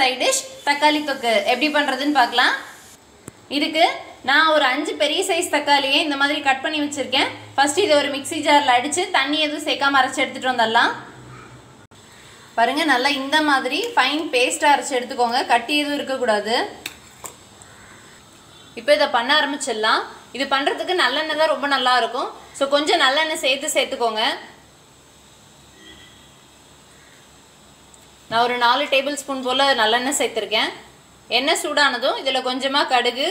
side dish தக்காளி தொக்கு எப்படி பண்ணுறதுன்னு பார்க்கலாம் இதுக்கு நான் ஒரு அஞ்சு பெரிய சைஸ் தக்காளியை இந்த மாதிரி கட் பண்ணி வச்சுருக்கேன் ஃபர்ஸ்ட் இதை ஒரு மிக்ஸி ஜாரில் அடித்து தண்ணி எதுவும் சேர்க்காம அரைச்சி எடுத்துகிட்டு வந்துடலாம் பாருங்க நல்லா இந்த மாதிரி ஃபைன் பேஸ்ட்டாக அரைச்சி எடுத்துக்கோங்க கட்டி எதுவும் இருக்கக்கூடாது இப்போ இதை பண்ண ஆரம்பிச்சிடலாம் இது பண்ணுறதுக்கு நல்லெண்ணெய் தான் ரொம்ப நல்லா இருக்கும் ஸோ கொஞ்சம் நல்லெண்ணெய் சேர்த்து சேர்த்துக்கோங்க நான் ஒரு நாலு டேபிள் ஸ்பூன் போல் நல்லெண்ணெய் சேர்த்துருக்கேன் எண்ணெய் சூடானதும் இதில் கொஞ்சமாக கடுகு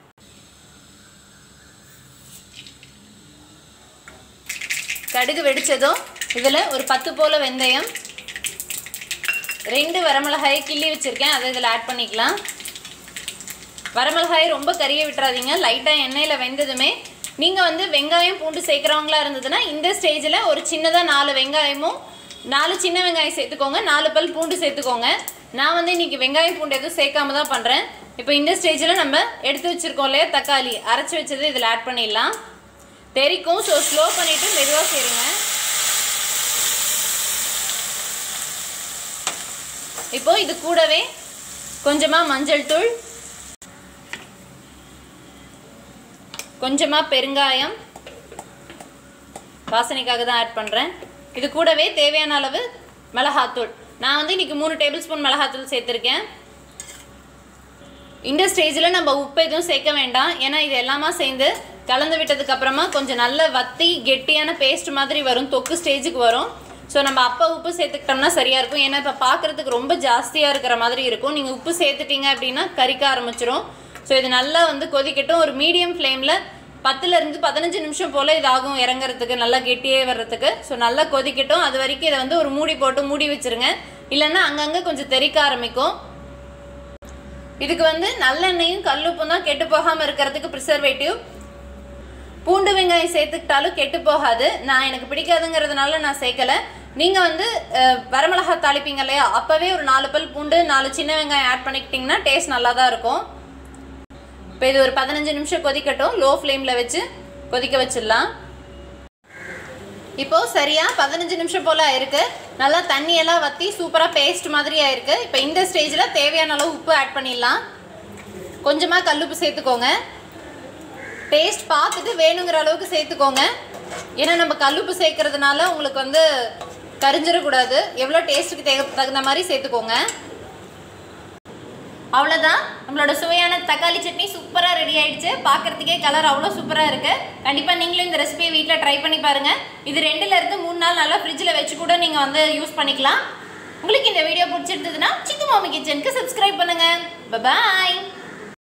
கடுகு வெடிச்சதும் இதில் ஒரு பத்து போல் வெந்தயம் ரெண்டு வரமிளகாயை கிள்ளி வச்சுருக்கேன் அதை இதில் ஆட் பண்ணிக்கலாம் வரமிளகாயை ரொம்ப கறிய விட்டுறாதீங்க லைட்டாக எண்ணெயில் வெந்ததுமே நீங்கள் வந்து வெங்காயம் பூண்டு சேர்க்குறவங்களா இருந்ததுன்னா இந்த ஸ்டேஜில் ஒரு சின்னதாக நாலு வெங்காயமும் நாலு சின்ன வெங்காயம் சேர்த்துக்கோங்க நாலு பல் பூண்டு சேர்த்துக்கோங்க நான் வந்து இன்றைக்கி வெங்காயம் பூண்டு எதுவும் சேர்க்காம தான் பண்ணுறேன் இப்போ இந்த ஸ்டேஜில் நம்ம எடுத்து வச்சுருக்கோம் இல்லையா தக்காளி அரைச்சி வச்சது இதில் ஆட் பண்ணிடலாம் தெரிக்கும் ஸோ ஸ்லோ பண்ணிவிட்டு மெதுவாக சேருங்க இப்போ இது கூடவே கொஞ்சமாக மஞ்சள் தூள் கொஞ்சமாக பெருங்காயம் வாசனைக்காக தான் ஆட் பண்ணுறேன் இது கூடவே தேவையான அளவு மிளகாத்தூள் நான் வந்து இன்றைக்கி மூணு டேபிள் ஸ்பூன் மிளகாத்தூள் சேர்த்துருக்கேன் இந்த ஸ்டேஜில் நம்ம உப்பு எதுவும் சேர்க்க வேண்டாம் ஏன்னா இது எல்லாமே சேர்ந்து கலந்து விட்டதுக்கு அப்புறமா கொஞ்சம் நல்ல வத்தி கெட்டியான பேஸ்ட் மாதிரி வரும் தொக்கு ஸ்டேஜுக்கு வரும் ஸோ நம்ம அப்போ உப்பு சேர்த்துக்கிட்டோம்னா சரியாக இருக்கும் ஏன்னா இப்போ பார்க்குறதுக்கு ரொம்ப ஜாஸ்தியாக இருக்கிற மாதிரி இருக்கும் நீங்கள் உப்பு சேர்த்துட்டீங்க அப்படின்னா கறிக்க ஆரம்பிச்சிரும் ஸோ இது நல்லா வந்து கொதிக்கட்டும் ஒரு மீடியம் ஃப்ளேமில் பத்துலேருந்து பதினஞ்சு நிமிஷம் போல் இதாகும் இறங்குறதுக்கு நல்லா கெட்டியே வர்றதுக்கு ஸோ நல்லா கொதிக்கட்டும் அது வரைக்கும் இதை வந்து ஒரு மூடி போட்டு மூடி வச்சுருங்க இல்லைன்னா அங்கங்கே கொஞ்சம் தெறிக்க ஆரம்பிக்கும் இதுக்கு வந்து நல்லெண்ணெயும் கல்லுப்பும் தான் கெட்டு போகாமல் இருக்கிறதுக்கு ப்ரிசர்வேட்டிவ் பூண்டு வெங்காயம் சேர்த்துக்கிட்டாலும் கெட்டு போகாது நான் எனக்கு பிடிக்காதுங்கிறதுனால நான் சேர்க்கல நீங்கள் வந்து அஹ், வரமிளகா தாளிப்பீங்க இல்லையா அப்போவே ஒரு நாலு பல் பூண்டு நாலு சின்ன வெங்காயம் ஆட் பண்ணிக்கிட்டிங்கன்னா டேஸ்ட் நல்லா தான் இருக்கும் இப்போ இது ஒரு பதினஞ்சு நிமிஷம் கொதிக்கட்டும் லோ ஃப்ளேமில் வச்சு கொதிக்க வச்சிடலாம் இப்போ சரியா பதினஞ்சு நிமிஷம் போல் ஆயிருக்கு நல்லா தண்ணியெல்லாம் வற்றி சூப்பராக பேஸ்ட் மாதிரி ஆயிருக்கு இப்போ இந்த ஸ்டேஜில் தேவையான அளவு உப்பு ஆட் பண்ணிடலாம் கொஞ்சமாக கல்லுப்பு சேர்த்துக்கோங்க டேஸ்ட் பார்த்துட்டு வேணுங்கிற அளவுக்கு சேர்த்துக்கோங்க ஏன்னா நம்ம கல்லுப்பு சேர்க்கறதுனால உங்களுக்கு வந்து கரிஞ்சிடக்கூடாது எவ்வளோ டேஸ்ட்டுக்கு தே தகுந்த மாதிரி சேர்த்துக்கோங்க அவ்வளோதான் நம்மளோட சுவையான தக்காளி சட்னி சூப்பராக ரெடி ஆயிடுச்சு பார்க்கறதுக்கே கலர் அவ்வளோ சூப்பராக இருக்கு கண்டிப்பாக நீங்களும் இந்த ரெசிபியை வீட்டில் ட்ரை பண்ணி பாருங்க இது ரெண்டுல இருந்து மூணு நாள் நல்லா ஃப்ரிட்ஜில் வச்சு கூட நீங்கள் வந்து யூஸ் பண்ணிக்கலாம் உங்களுக்கு இந்த வீடியோ பிடிச்சிருந்ததுன்னா சிக்கு மாமி கிச்சனுக்கு சப்ஸ்கிரைப் பண்ணுங்க பாய்